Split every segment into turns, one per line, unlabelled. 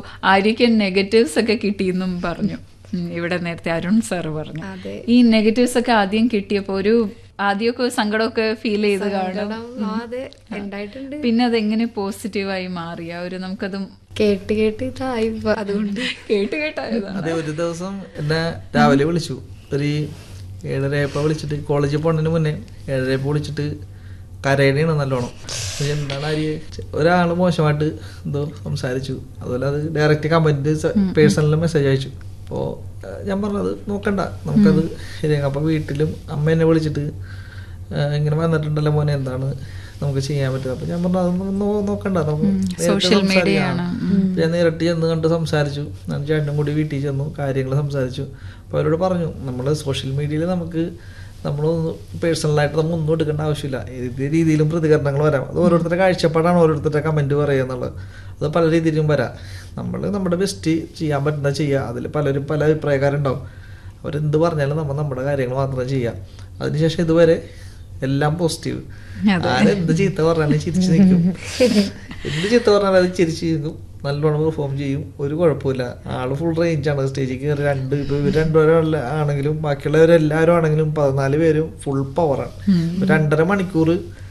ആര്യക്ക് negatives ഒക്കെ കിട്ടിയെന്നും പറഞ്ഞു ഉം, ഇവിടെ നേരത്തെ അരുൺ സാർ പറഞ്ഞു
അതെ.
ഈ നെഗറ്റീവ്സ് ഒക്കെ ആദ്യം കിട്ടിയപ്പോ ഒരു ആദ്യമൊക്കെ സങ്കടമൊക്കെ ഫീൽ ചെയ്ത് കാണും
സങ്കടം, ആ, അതെ ഉണ്ടായിട്ടുണ്ട്
പിന്നെ അതെങ്ങനെ പോസിറ്റീവായി മാറിയ ഒരു നമുക്കതും
കേട്ട് കേട്ട് ഇതായി ഇപ്പൊ അതുകൊണ്ട്
കേട്ട് കേട്ടായതാണ്
അതെ ഒരു ദിവസം എന്നെ രാവിലെ വിളിച്ചു ഒരു ഏഴരയപ്പോൾ വിളിച്ചിട്ട് കോളേജിൽ പോണതിന് മുന്നേ ഏഴരയപ്പോൾ വിളിച്ചിട്ട് കരയണയാണ് നല്ലോണം അപ്പൊ എന്താണ് ആര്യ ഒരാൾ മോശമായിട്ട് എന്തോ സംസാരിച്ചു അതുപോലെ അത് ഡയറക്റ്റ് കമന്റ് പേഴ്സണലിൽ മെസ്സേജ് അയച്ചു അപ്പോൾ ഞാൻ പറഞ്ഞത് നോക്കണ്ട നമുക്കത് ശരിയാക്കാം അപ്പോൾ വീട്ടിലും അമ്മ എന്നെ വിളിച്ചിട്ട് ആ, ഇങ്ങനെ വന്നിട്ടുണ്ടല്ലോ മോനെ എന്താണ് നമുക്ക് ചെയ്യാൻ പറ്റുക അപ്പൊ ഞാൻ പറഞ്ഞു അതൊന്നും നോ- നോക്കണ്ട നമുക്ക് നേരിട്ട്
social media
സംസാരിക്കാം.
ആണ്.
അപ്പൊ ഞാൻ നേരിട്ട് ചെന്ന് കണ്ട് സംസാരിച്ചു ഞാൻ ചേട്ടനും കൂടി വീട്ടിൽ ചെന്നു കാര്യങ്ങൾ സംസാരിച്ചു അപ്പോൾ അവരോട് പറഞ്ഞു നമ്മൾ സോഷ്യൽ മീഡിയയിൽ നമുക്ക് നമ്മൾ പേഴ്സണലായിട്ട് നമ്മൾ ഒന്നും എടുക്കേണ്ട ആവശ്യമില്ല ഏത് രീതിയിലും പ്രതികരണങ്ങൾ വരാം അത് ഓരോരുത്തരുടെ കാഴ്ചപ്പാടാണ് ഓരോരുത്തരുടെ കമൻറ്റ് പറയുക എന്നുള്ളത് അത് പല രീതിയിലും വരാം നമ്മൾ നമ്മുടെ ബെസ്റ്റ് ചെയ്യാൻ പറ്റുന്ന ചെയ്യുക അതിൽ പലരും പല അഭിപ്രായക്കാരുണ്ടാവും അവരെന്ത് പറഞ്ഞാലും നമ്മൾ നമ്മുടെ കാര്യങ്ങൾ മാത്രം ചെയ്യുക അതിനുശേഷം ഇതുവരെ എല്ലാം പോസിറ്റീവ് ആരെന്ത് ചീത്ത പറഞ്ഞാലും ചിരിച്ചു നിൽക്കും എന്ത് ചീത്ത പറഞ്ഞാലും അത് ചിരിച്ചു നിൽക്കും നല്ലോണം പെർഫോം ചെയ്യും ഒരു കുഴപ്പമില്ല ആള് ഫുൾ റേഞ്ച് ആണ് സ്റ്റേജിൽ കയറി രണ്ട് ഇപ്പൊ ഇവർ രണ്ടുപേരും ആണെങ്കിലും ബാക്കിയുള്ളവരെല്ലാവരും ആണെങ്കിലും പതിനാല് പേരും ഫുൾ പവറാണ് രണ്ടര മണിക്കൂർ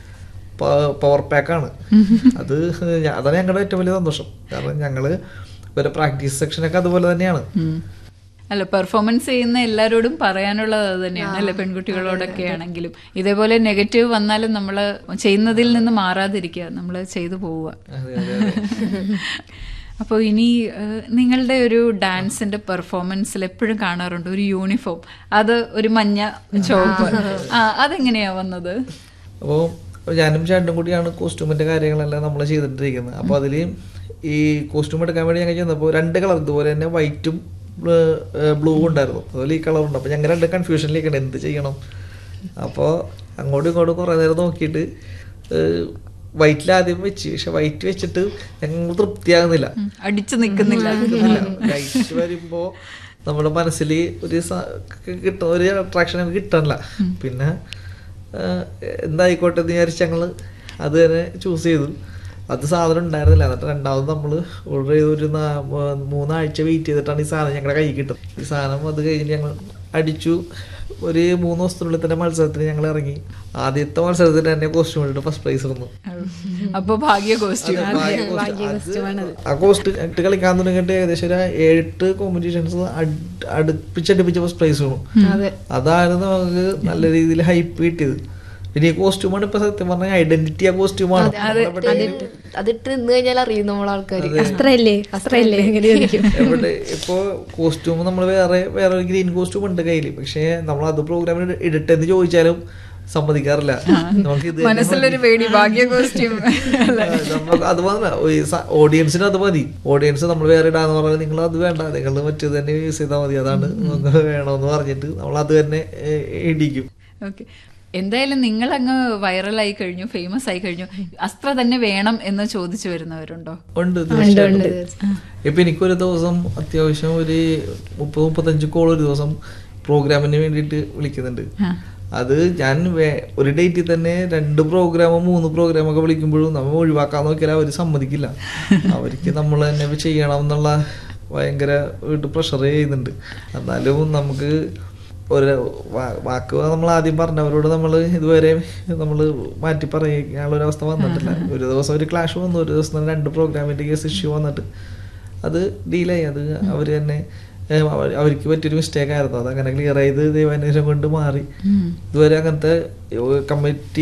പവർ പാക്കാണ് അത് ഞ- അതാണ് ഞങ്ങളുടെ ഏറ്റവും വലിയ സന്തോഷം കാരണം ഞങ്ങള് ഇവരെ പ്രാക്ടീസ് സെക്ഷനൊക്കെ അതുപോലെ തന്നെയാണ്
ഉം. അല്ല പെർഫോമൻസ് ചെയ്യുന്ന എല്ലാവരോടും പറയാനുള്ളത് അത് തന്നെയാണ് അല്ലെ പെൺകുട്ടികളോടൊക്കെ ആണെങ്കിലും ഇതേപോലെ നെഗറ്റീവ് വന്നാലും നമ്മൾ ചെയ്യുന്നതിൽ നിന്ന് മാറാതിരിക്കുക നമ്മൾ ചെയ്തു പോവുക
അതെ അതെ അതെ
അപ്പോൾ ഇനി ഏഹ്, നിങ്ങളുടെ ഒരു ഡാൻസിന്റെ പെർഫോമൻസിൽ എപ്പോഴും കാണാറുണ്ട് ഒരു യൂണിഫോം അത് ഒരു മഞ്ഞ ചുവപ്പ് ആ അതെങ്ങനെയാ വന്നത്
അപ്പോൾ ഞാനും ചേട്ടനും കൂടിയാണ് കോസ്റ്റ്യൂമിന്റെ കാര്യങ്ങളെല്ലാം നമ്മൾ ചെയ്തിട്ടിരിക്കുന്നത് അപ്പോൾ അതിൽ ഈ കോസ്റ്റ്യൂം എടുക്കാൻ വേണ്ടി ഞങ്ങൾ ചെന്നപ്പോൾ രണ്ട് കളർ ഇതുപോലെ തന്നെ വൈറ്റും ബ്ലൂ ഉണ്ടായിരുന്നു അതുപോലെ ഈ കളറുണ്ട് അപ്പോൾ ഞങ്ങൾ രണ്ട് കൺഫ്യൂഷനിലേക്കാണ് എന്ത് ചെയ്യണം അപ്പോൾ അങ്ങോട്ടും ഇങ്ങോട്ടും കുറേ നേരം നോക്കിയിട്ട് വൈറ്റിൽ ആദ്യം വെച്ച് പക്ഷെ വൈറ്റ് വെച്ചിട്ട് ഞങ്ങൾ തൃപ്തിയാകുന്നില്ല
ഉം, അടിച്ചു നിൽക്കുന്നില്ല
ലൈറ്റ് വരുമ്പോ നമ്മുടെ മനസ്സിൽ ഒരു സ- ക- കിട്ടുന്ന ഒരു അട്രാക്ഷൻ നമുക്ക് കിട്ടണില്ല പിന്നെ ആ, എന്തായിക്കോട്ടെ എന്ന് വിചാരിച്ച് ഞങ്ങള് അത് തന്നെ ചൂസ് ചെയ്തു അത് സാധനം ഉണ്ടായിരുന്നില്ല എന്നിട്ട് രണ്ടാമത് നമ്മൾ ഓർഡർ ചെയ്ത് ഒരു നാ- മൂ- മൂന്നാഴ്ച വെയിറ്റ് ചെയ്തിട്ടാണ് ഈ സാധനം ഞങ്ങളുടെ കയ്യിൽ കിട്ടുന്നത് ഈ സാധനം അത് കഴിഞ്ഞ് ഞങ്ങൾ അടിച്ചു ഒരു മൂന്ന് ദിവസത്തിനുള്ളിൽ തന്നെ മത്സരത്തിന് ഞങ്ങൾ ഇറങ്ങി ആദ്യത്തെ മത്സരത്തിന് തന്നെ കോസ്റ്റ്യൂം ഇട്ടിട്ട് ഫസ്റ്റ് പ്രൈസ് വന്നു
അപ്പൊ ഭാഗ്യ കോസ്റ്റ്യൂം
അത് ഭാഗ്യ costume. അത് ആ കോസ്റ്റ് ഇട്ട് കളിക്കാൻ തുടങ്ങിയിട്ട് ഏകദേശം ഒരു ഏഴെട്ട് കോമ്പറ്റീഷൻസ് അടുപ്പിച്ചടുപ്പിച്ച് ഫസ്റ്റ് പ്രൈസ് വേണം
അതെ
അതായിരുന്നു നമുക്ക് നല്ല രീതിയിൽ ഹൈപ്പ് കിട്ടിയത് പിന്നെ ഈ കോസ്റ്റ്യൂമാണ് ഇപ്പൊ സത്യം പറഞ്ഞ ഐഡന്റിറ്റി ആ കോസ്റ്റ്യൂമാണ്
അതിട്ട് അതിട്ട് നിന്ന് കഴിഞ്ഞാൽ അറിയും നമ്മളെ ആൾക്കാര്
അസ്ത്രല്ലേ അസ്ത്രല്ലേ എങ്ങനെ ചോദിക്കും
എവിടെ ഇപ്പോ കോസ്റ്റ്യൂം നമ്മൾ വേറെ വേറെ ഒരു ഗ്രീൻ കോസ്റ്റ്യൂം ഉണ്ട് കയ്യിൽ പക്ഷേ നമ്മൾ അത് പ്രോഗ്രാമിൽ ഇടട്ടെന്ന് ചോദിച്ചാലും സമ്മതിക്കാറില്ല നമുക്ക് ഇത് തന്നെ
മനസ്സിലൊരു പേടി ഭാഗ്യ കോസ്റ്റ്യൂം
നമുക്ക് അത് മതി ഓഡിയൻസിന് അത് മതി ഓഡിയൻസ് നമ്മൾ വേറെ ഇടാന്ന് പറഞ്ഞാൽ നിങ്ങൾ അത് വേണ്ട നിങ്ങൾ മറ്റേത് തന്നെ യൂസ് ചെയ്താൽ മതി അതാണ് നമുക്ക് വേണമെന്ന് പറഞ്ഞിട്ട് നമ്മൾ അത് തന്നെ ഏ, ഇടിക്കും
ഓക്കെ എന്തായാലും നിങ്ങൾ അങ്ങ് വൈറലായി കഴിഞ്ഞു ഫേമസ് ആയി കഴിഞ്ഞു അസ്ത്ര തന്നെ വേണം എന്ന് ചോദിച്ചു വരുന്നവരുണ്ടോ
ഉണ്ട് തീർച്ചയായിട്ടും ഇപ്പൊ എനിക്കൊരു ദിവസം അത്യാവശ്യം ഒരു മുപ്പത് മുപ്പത്തഞ്ച് കോൾ ഒരു ദിവസം പ്രോഗ്രാമിന് വേണ്ടിയിട്ട് വിളിക്കുന്നുണ്ട്
ആ.
അത് ഞാൻ വേ- ഒരു ഡേറ്റിൽ തന്നെ രണ്ട് പ്രോഗ്രാമോ മൂന്ന് പ്രോഗ്രാമൊക്കെ വിളിക്കുമ്പോഴും നമ്മൾ ഒഴിവാക്കാൻ നോക്കിയാൽ അവർ സമ്മതിക്കില്ല അവർക്ക് നമ്മൾ തന്നെ ചെയ്യണം എന്നുള്ള ഭയങ്കര വീട്ട് പ്രഷർ ചെയ്യുന്നുണ്ട് എന്നാലും നമുക്ക് ഒരു വാ- വാക്ക് നമ്മൾ ആദ്യം പറഞ്ഞവരോട് നമ്മൾ ഇതുവരെ നമ്മൾ മാറ്റി പറയാനുള്ള ഒരു അവസ്ഥ വന്നിട്ടില്ല ഒരു ദിവസം ഒരു ക്ലാഷ് വന്നു ഒരു ദിവസം തന്നെ രണ്ട് പ്രോഗ്രാമിന്റെ കേസ് ഇഷ്യൂ വന്നിട്ട് അത് ഡീലായി അത് അവർ തന്നെ ഏഹ്, അവ- അവർക്ക് പറ്റിയൊരു മിസ്റ്റേക്ക് ആയിരുന്നു അത് അങ്ങനെ ക്ലിയർ ചെയ്ത് ദൈവാന്വേഷണം കൊണ്ട് മാറി ഇതുവരെ അങ്ങനത്തെ കമ്മിറ്റി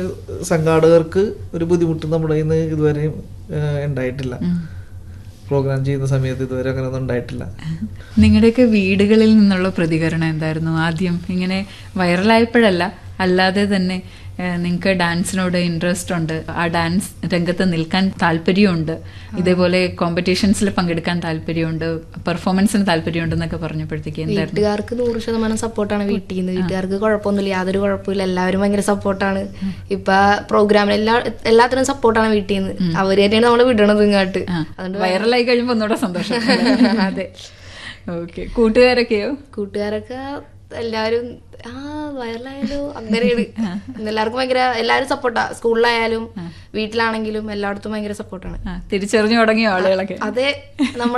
സംഘാടകർക്ക് ഒരു ബുദ്ധിമുട്ട് നമ്മുടെ കയ്യിൽ നിന്ന് ഇതുവരെ ഏഹ്, ഉണ്ടായിട്ടില്ല പ്രോഗ്രാം ചെയ്യുന്ന സമയത്ത് ഇതുവരെ അങ്ങനെ ഒന്നും ഉണ്ടായിട്ടില്ല
നിങ്ങളുടെയൊക്കെ വീടുകളിൽ നിന്നുള്ള പ്രതികരണം എന്തായിരുന്നു ആദ്യം ഇങ്ങനെ വൈറലായപ്പോഴല്ല അല്ലാതെ തന്നെ നിങ്ങൾക്ക് ഡാൻസിനോട് ഇൻട്രസ്റ്റ് ഉണ്ട് ആ ഡാൻസ് രംഗത്ത് നിൽക്കാൻ താല്പര്യമുണ്ട് ഇതേപോലെ കോമ്പറ്റീഷൻസിൽ പങ്കെടുക്കാൻ താല്പര്യമുണ്ട് പെർഫോമൻസിന് താല്പര്യമുണ്ട് എന്നൊക്കെ പറഞ്ഞപ്പോഴത്തേക്ക് എന്തായിരുന്നു
വീട്ടുകാർക്ക് നൂറ് ശതമാനം സപ്പോർട്ടാണ് വീട്ടിൽ നിന്ന് വീട്ടുകാർക്ക് കുഴപ്പമൊന്നുമില്ല യാതൊരു കുഴപ്പമില്ല എല്ലാവരും ഭയങ്കര സപ്പോർട്ടാണ് ഇപ്പൊ പ്രോഗ്രാമിൽ എല്ലാ എല്ലാത്തിനും സപ്പോർട്ടാണ് വീട്ടിൽ നിന്ന് അവര് തന്നെയാണ് നമ്മളെ വിടണത് ഇങ്ങോട്ട്
ആ,
അതുകൊണ്ട്
വൈറലായി കഴിയുമ്പോൾ ഒന്നുകൂടെ സന്തോഷം
അതെ
ഓക്കെ കൂട്ടുകാരൊക്കെയോ
കൂട്ടുകാരൊക്കെ എല്ലാവരും ആ വൈറലായാലോ അങ്ങനെയാണ് എല്ലാവർക്കും ഭയങ്കര എല്ലാവരും സപ്പോർട്ടാ സ്കൂളിലായാലും വീട്ടിലാണെങ്കിലും എല്ലായിടത്തും ഭയങ്കര സപ്പോർട്ടാണ്
ആ, തിരിച്ചറിഞ്ഞു തുടങ്ങിയോ ആളുകളൊക്കെ
അതെ നമ്മൾ